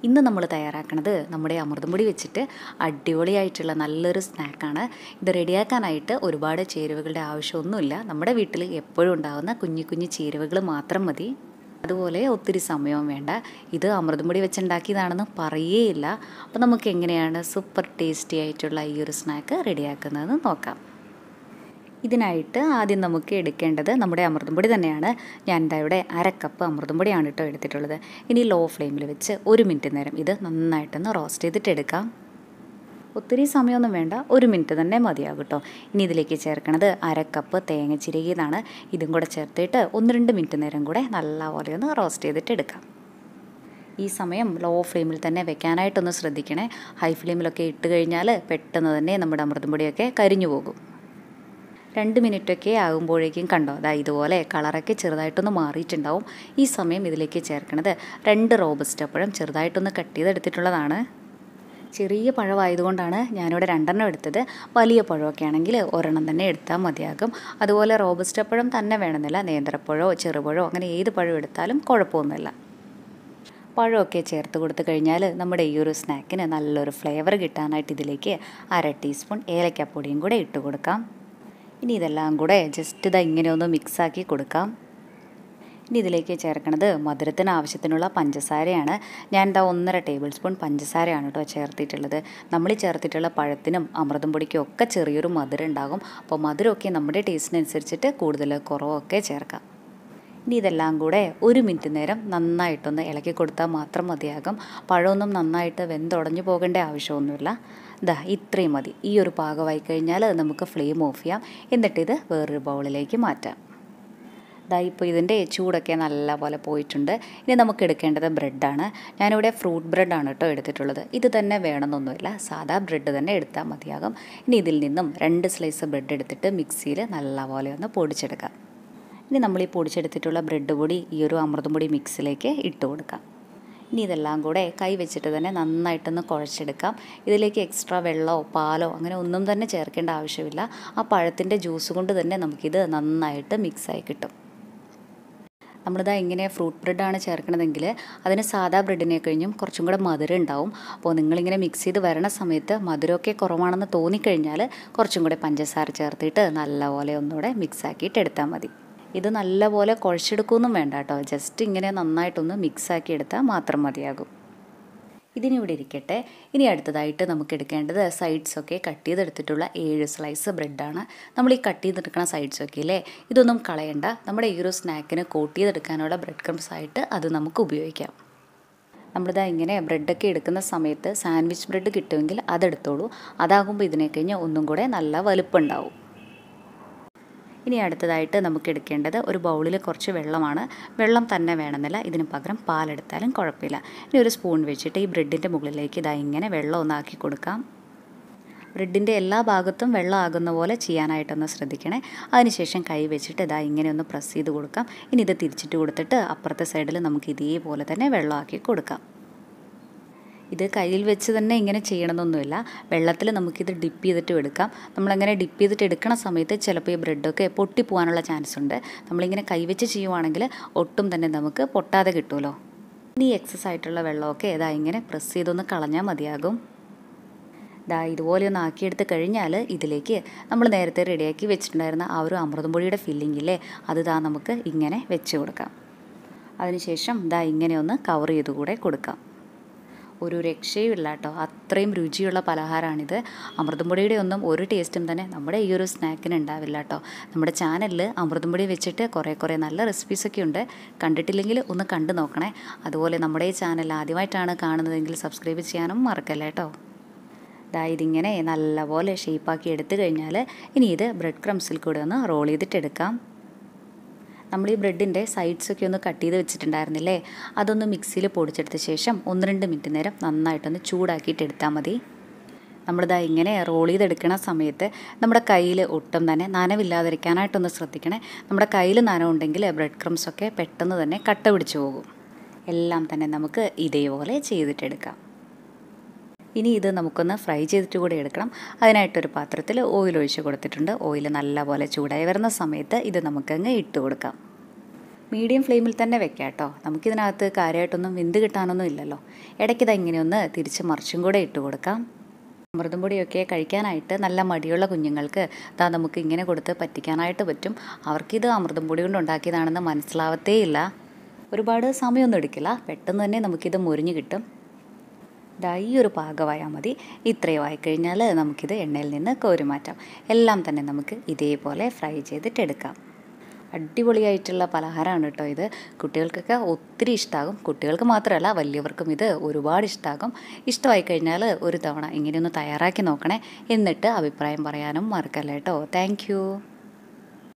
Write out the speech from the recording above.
ഇന്ന് നമ്മൾ തയ്യാറാക്കുന്നത് നമ്മുടെ അമൃതം പൊടി വെച്ചിട്ട് അടിപൊളിയായിട്ടുള്ള നല്ലൊരു സ്നാക്കാണ് ഇത് റെഡിയാക്കാനായിട്ട് ഒരുപാട് ചേരുവകളുടെ ആവശ്യമൊന്നുമില്ല നമ്മുടെ വീട്ടിൽ എപ്പോഴും ഉണ്ടാകുന്ന കുഞ്ഞു കുഞ്ഞു ചേരുവകൾ മാത്രം മതി അതുപോലെ ഒത്തിരി സമയവും വേണ്ട ഇത് അമൃതം പൊടി വെച്ചുണ്ടാക്കിയതാണെന്ന് പറയേയില്ല അപ്പോൾ നമുക്ക് എങ്ങനെയാണ് സൂപ്പർ ടേസ്റ്റി ആയിട്ടുള്ള ഈ ഒരു സ്നാക്ക് റെഡിയാക്കുന്നതെന്ന് നോക്കാം ഇതിനായിട്ട് ആദ്യം നമുക്ക് എടുക്കേണ്ടത് നമ്മുടെ അമൃതം പൊടി തന്നെയാണ് ഞാൻ എന്താ ഇവിടെ അരക്കപ്പ് അമൃതം പൊടിയാണ് കേട്ടോ എടുത്തിട്ടുള്ളത് ഇനി ലോ ഫ്ലെയിമിൽ വെച്ച് ഒരു മിനിറ്റ് നേരം ഇത് നന്നായിട്ടൊന്ന് റോസ്റ്റ് ചെയ്തിട്ട് എടുക്കാം ഒത്തിരി സമയമൊന്നും വേണ്ട ഒരു മിനിറ്റ് തന്നെ മതിയാകും കേട്ടോ ഇനി ഇതിലേക്ക് ചേർക്കണത് അരക്കപ്പ് തേങ്ങ ചിരകിയതാണ് ഇതും കൂടെ ചേർത്തിട്ട് ഒന്ന് രണ്ട് മിനിറ്റ് നേരം കൂടെ നല്ലപോലെ ഒന്ന് റോസ്റ്റ് ചെയ്തിട്ട് എടുക്കാം ഈ സമയം ലോ ഫ്ലെയിമിൽ തന്നെ വെക്കാനായിട്ടൊന്ന് ശ്രദ്ധിക്കണേ ഹൈ ഫ്ലെയിമിലൊക്കെ ഇട്ട് കഴിഞ്ഞാൽ പെട്ടെന്ന് തന്നെ നമ്മുടെ അമൃതം പൊടിയൊക്കെ കരിഞ്ഞു പോകും രണ്ട് മിനിറ്റൊക്കെ ആകുമ്പോഴേക്കും കണ്ടോ അതാ ഇതുപോലെ കളറൊക്കെ ചെറുതായിട്ടൊന്ന് മാറിയിട്ടുണ്ടാവും ഈ സമയം ഇതിലേക്ക് ചേർക്കണത് രണ്ട് റോബസ്റ്റ് പഴം ചെറുതായിട്ടൊന്ന് കട്ട് ചെയ്തെടുത്തിട്ടുള്ളതാണ് ചെറിയ പഴമായതുകൊണ്ടാണ് ഞാനിവിടെ രണ്ടെണ്ണം എടുത്തത് വലിയ പഴമൊക്കെ ആണെങ്കിൽ ഒരെണ്ണം തന്നെ എടുത്താൽ മതിയാകും അതുപോലെ റോബസ്റ്റ പഴം തന്നെ വേണമെന്നില്ല നേന്ത്രപ്പഴമോ ചെറുപഴമോ അങ്ങനെ ഏത് പഴം എടുത്താലും കുഴപ്പമൊന്നുമില്ല പഴമൊക്കെ ചേർത്ത് കൊടുത്തു കഴിഞ്ഞാൽ നമ്മുടെ ഈ ഒരു സ്നാക്കിന് നല്ലൊരു ഫ്ലേവർ കിട്ടാനായിട്ട് ഇതിലേക്ക് അര ടീസ്പൂൺ ഏലക്കപ്പൊടിയും കൂടെ ഇട്ട് കൊടുക്കാം ഇനി ഇതെല്ലാം കൂടെ ജസ്റ്റ് ഇതാ ഇങ്ങനെ ഒന്ന് മിക്സാക്കി കൊടുക്കാം ഇനി ഇതിലേക്ക് ചേർക്കണത് മധുരത്തിന് ആവശ്യത്തിനുള്ള പഞ്ചസാരയാണ് ഞാൻ എന്താ ഒന്നര ടേബിൾ സ്പൂൺ പഞ്ചസാരയാണ് കേട്ടോ ചേർത്തിട്ടുള്ളത് നമ്മൾ ചേർത്തിട്ടുള്ള പഴത്തിനും അമൃതം പൊടിക്കും ഒക്കെ ചെറിയൊരു മധുരം ഉണ്ടാകും അപ്പോൾ മധുരമൊക്കെ നമ്മുടെ ടേസ്റ്റിനനുസരിച്ചിട്ട് കൂടുതൽ കുറവൊക്കെ ചേർക്കാം ഇനി ഇതെല്ലാം കൂടെ ഒരു മിനിറ്റ് നേരം നന്നായിട്ടൊന്ന് ഇളക്കി കൊടുത്താൽ മാത്രം മതിയാകും പഴമൊന്നും നന്നായിട്ട് വെന്തുടഞ്ഞു പോകേണ്ട ആവശ്യമൊന്നുമില്ല ഇതാ ഇത്രയും മതി ഈ ഒരു പാകമായി കഴിഞ്ഞാൽ നമുക്ക് ഫ്ലെയിം ഓഫ് ചെയ്യാം എന്നിട്ടിത് വേറൊരു ബൗളിലേക്ക് മാറ്റാം ഇതാ ഇപ്പോൾ ഇതിൻ്റെ ചൂടൊക്കെ നല്ലപോലെ പോയിട്ടുണ്ട് ഇനി നമുക്ക് എടുക്കേണ്ടത് ബ്രെഡാണ് ഞാനിവിടെ ഫ്രൂട്ട് ബ്രെഡാണ് കേട്ടോ എടുത്തിട്ടുള്ളത് ഇത് തന്നെ വേണമെന്നൊന്നുമില്ല സാധാ ബ്രെഡ് തന്നെ എടുത്താൽ മതിയാകും ഇനി ഇതിൽ നിന്നും രണ്ട് സ്ലൈസ് ബ്രെഡ് എടുത്തിട്ട് മിക്സിയിൽ നല്ലപോലെ ഒന്ന് പൊടിച്ചെടുക്കാം ഇനി നമ്മൾ ഈ പൊടിച്ചെടുത്തിട്ടുള്ള ബ്രെഡ് പൊടി ഈ ഒരു അമൃതം പൊടി മിക്സിലേക്ക് ഇട്ട് കൊടുക്കാം ഇനി ഇതെല്ലാം കൂടെ കൈ വെച്ചിട്ട് തന്നെ നന്നായിട്ടൊന്ന് കുഴച്ചെടുക്കാം ഇതിലേക്ക് എക്സ്ട്രാ വെള്ളമോ പാലോ അങ്ങനെ ഒന്നും തന്നെ ചേർക്കേണ്ട ആവശ്യമില്ല ആ പഴത്തിൻ്റെ ജ്യൂസ് കൊണ്ട് തന്നെ നമുക്കിത് നന്നായിട്ട് മിക്സായി കിട്ടും നമ്മളിതാ ഇങ്ങനെ ഫ്രൂട്ട് ബ്രെഡാണ് ചേർക്കണതെങ്കിൽ അതിന് സാധാ ബ്രെഡിനെ കഴിഞ്ഞും കുറച്ചും കൂടെ മധുരം ഉണ്ടാവും അപ്പോൾ നിങ്ങളിങ്ങനെ മിക്സ് ചെയ്ത് വരണ സമയത്ത് മധുരമൊക്കെ കുറവാണെന്ന് തോന്നിക്കഴിഞ്ഞാൽ കുറച്ചും കൂടെ പഞ്ചസാര ചേർത്തിട്ട് നല്ലപോലെ ഒന്നുകൂടെ മിക്സ് ആക്കിയിട്ട് എടുത്താൽ മതി ഇത് നല്ലപോലെ കുഴച്ചെടുക്കുകയൊന്നും വേണ്ട കേട്ടോ ജസ്റ്റ് ഇങ്ങനെ നന്നായിട്ടൊന്ന് മിക്സ് ആക്കി എടുത്താൽ മാത്രം മതിയാകും ഇതിനിവിടെ ഇരിക്കട്ടെ ഇനി അടുത്തതായിട്ട് നമുക്ക് എടുക്കേണ്ടത് സൈഡ്സൊക്കെ കട്ട് ചെയ്തെടുത്തിട്ടുള്ള ഏഴ് സ്ലൈസ് ബ്രെഡാണ് നമ്മൾ ഈ കട്ട് ചെയ്തെടുക്കുന്ന സൈഡ്സൊക്കെ ഇല്ലേ ഇതൊന്നും കളയണ്ട നമ്മുടെ ഈ ഒരു സ്നാക്കിന് കോട്ട് ചെയ്തെടുക്കാനുള്ള ബ്രെഡ് ക്രംസ് ആയിട്ട് അത് നമുക്ക് ഉപയോഗിക്കാം നമ്മളിതാ ഇങ്ങനെ ബ്രെഡൊക്കെ എടുക്കുന്ന സമയത്ത് സാൻഡ്വിച്ച് ബ്രെഡ് കിട്ടുമെങ്കിൽ അതെടുത്തോളൂ അതാകുമ്പോൾ ഇതിനെ കഴിഞ്ഞ് ഒന്നും കൂടെ നല്ല വലുപ്പമുണ്ടാവും ഇനി അടുത്തതായിട്ട് നമുക്ക് എടുക്കേണ്ടത് ഒരു ബൗളിൽ കുറച്ച് വെള്ളമാണ് വെള്ളം തന്നെ വേണമെന്നില്ല ഇതിന് പകരം പാലെടുത്താലും കുഴപ്പമില്ല ഇനി ഒരു സ്പൂൺ വെച്ചിട്ട് ഈ ബ്രെഡിൻ്റെ മുകളിലേക്ക് ഇതാ ഇങ്ങനെ വെള്ളം ഒന്നാക്കി കൊടുക്കാം ബ്രെഡിൻ്റെ എല്ലാ ഭാഗത്തും വെള്ളം ആകുന്ന പോലെ ചെയ്യാനായിട്ടൊന്ന് ശ്രദ്ധിക്കണേ അതിനുശേഷം കൈ വെച്ചിട്ട് ഇതാ ഇങ്ങനെ ഒന്ന് പ്രസ് ചെയ്ത് കൊടുക്കാം ഇനി ഇത് തിരിച്ചിട്ട് കൊടുത്തിട്ട് അപ്പുറത്തെ സൈഡിൽ നമുക്ക് ഇതേപോലെ തന്നെ വെള്ളമാക്കി കൊടുക്കാം ഇത് കയ്യിൽ വെച്ച് തന്നെ ഇങ്ങനെ ചെയ്യണമെന്നൊന്നുമില്ല വെള്ളത്തിൽ നമുക്കിത് ഡിപ്പ് ചെയ്തിട്ടും എടുക്കാം നമ്മളങ്ങനെ ഡിപ്പ് ചെയ്തിട്ട് എടുക്കണ സമയത്ത് ചിലപ്പോൾ ഈ ബ്രെഡൊക്കെ പൊട്ടിപ്പോകാനുള്ള ചാൻസ് ഉണ്ട് നമ്മളിങ്ങനെ കൈവച്ച് ചെയ്യുവാണെങ്കിൽ ഒട്ടും തന്നെ നമുക്ക് പൊട്ടാതെ കിട്ടുമല്ലോ ഇനി എക്സസ് ആയിട്ടുള്ള വെള്ളമൊക്കെ ഇതാ ഇങ്ങനെ പ്രസ് ചെയ്തൊന്ന് കളഞ്ഞാൽ മതിയാകും ദാ ഇതുപോലെ ഒന്ന് ആക്കിയെടുത്ത് കഴിഞ്ഞാൽ ഇതിലേക്ക് നമ്മൾ നേരത്തെ റെഡിയാക്കി വെച്ചിട്ടുണ്ടായിരുന്ന ആ ഒരു അമൃതം പൊടിയുടെ ഫില്ലിങ്ങില്ലേ അത് ദാ നമുക്ക് ഇങ്ങനെ വെച്ച് കൊടുക്കാം അതിനുശേഷം ദാ ഇങ്ങനെ ഒന്ന് കവർ ചെയ്ത് കൂടെ കൊടുക്കാം ഒരു രക്ഷയുമില്ല കേട്ടോ അത്രയും രുചിയുള്ള പലഹാരമാണിത് അമൃതം പൊടിയുടെ ഒന്നും ഒരു ടേസ്റ്റും തന്നെ നമ്മുടെ ഈ ഒരു സ്നാക്കിന് ഉണ്ടാവില്ല കേട്ടോ നമ്മുടെ ചാനലിൽ അമൃതം പൊടി വെച്ചിട്ട് കുറേ കുറേ നല്ല റെസിപ്പീസൊക്കെ ഉണ്ട് കണ്ടിട്ടില്ലെങ്കിൽ ഒന്ന് കണ്ടു നോക്കണേ അതുപോലെ നമ്മുടെ ഈ ചാനൽ ആദ്യമായിട്ടാണ് കാണുന്നതെങ്കിൽ സബ്സ്ക്രൈബ് ചെയ്യാനും മറക്കല്ലേ കേട്ടോ ദാ ഇതിങ്ങനെ നല്ലപോലെ ഷേപ്പാക്കി എടുത്തു കഴിഞ്ഞാൽ ഇനി ഇത് ബ്രെഡ് ക്രംസിൽ കൂടെ ഒന്ന് റോൾ ചെയ്തിട്ട് എടുക്കാം നമ്മൾ ഈ ബ്രെഡിൻ്റെ സൈഡ്സൊക്കെ ഒന്ന് കട്ട് ചെയ്ത് വെച്ചിട്ടുണ്ടായിരുന്നില്ലേ അതൊന്ന് മിക്സിയിൽ പൊടിച്ചെടുത്ത ശേഷം ഒന്ന് രണ്ട് മിനിറ്റ് നേരം നന്നായിട്ടൊന്ന് ചൂടാക്കിയിട്ട് എടുത്താൽ മതി നമ്മളിതാ ഇങ്ങനെ റോൾ ചെയ്തെടുക്കുന്ന സമയത്ത് നമ്മുടെ കയ്യിൽ ഒട്ടും തന്നെ നനവില്ലാതിരിക്കാനായിട്ടൊന്ന് ശ്രദ്ധിക്കണേ നമ്മുടെ കയ്യിൽ നനവുണ്ടെങ്കിൽ ബ്രെഡ് ക്രംസൊക്കെ പെട്ടെന്ന് തന്നെ കട്ട പിടിച്ചു പോകും എല്ലാം തന്നെ നമുക്ക് ഇതേപോലെ ചെയ്തിട്ടെടുക്കാം ഇനി ഇത് നമുക്കൊന്ന് ഫ്രൈ ചെയ്തിട്ട് കൂടി എടുക്കണം അതിനായിട്ടൊരു പാത്രത്തിൽ ഓയിൽ ഒഴിച്ച് കൊടുത്തിട്ടുണ്ട് ഓയിൽ നല്ലപോലെ ചൂടായി വരുന്ന സമയത്ത് ഇത് നമുക്കങ്ങ് ഇട്ട് കൊടുക്കാം മീഡിയം ഫ്ലെയിമിൽ തന്നെ വെക്കാം കേട്ടോ നമുക്കിതിനകത്ത് കാര്യമായിട്ടൊന്നും വെന്ത് കിട്ടാനൊന്നും ഇല്ലല്ലോ ഇടയ്ക്കിത് ഇങ്ങനെയൊന്ന് തിരിച്ച് മറിച്ചും കൂടെ ഇട്ട് കൊടുക്കാം അമൃതം പൊടിയൊക്കെ കഴിക്കാനായിട്ട് നല്ല മടിയുള്ള കുഞ്ഞുങ്ങൾക്ക് ഇതാ നമുക്ക് ഇങ്ങനെ കൊടുത്ത് പറ്റിക്കാനായിട്ട് പറ്റും അവർക്കിത് അമൃതം പൊടി കൊണ്ട് ഉണ്ടാക്കിയതാണെന്ന് മനസ്സിലാവത്തേ ഇല്ല ഒരുപാട് സമയമൊന്നും എടുക്കില്ല പെട്ടെന്ന് തന്നെ നമുക്കിത് മുരിഞ്ഞ് കിട്ടും ദാ ഈ ഒരു പാകമായാൽ മതി ഇത്രയും ആയിക്കഴിഞ്ഞാൽ നമുക്കിത് എണ്ണയിൽ നിന്ന് കോരി മാറ്റാം എല്ലാം തന്നെ നമുക്ക് ഇതേപോലെ ഫ്രൈ ചെയ്തിട്ടെടുക്കാം അടിപൊളിയായിട്ടുള്ള പലഹാരമാണ് കേട്ടോ ഇത് കുട്ടികൾക്കൊക്കെ ഒത്തിരി ഇഷ്ടമാകും കുട്ടികൾക്ക് മാത്രമല്ല വലിയവർക്കും ഇത് ഒരുപാട് ഇഷ്ടമാകും ഇഷ്ടമായി കഴിഞ്ഞാൽ ഒരു തവണ ഇങ്ങനെയൊന്ന് തയ്യാറാക്കി നോക്കണേ എന്നിട്ട് അഭിപ്രായം പറയാനും മറക്കല്ല കേട്ടോ താങ്ക്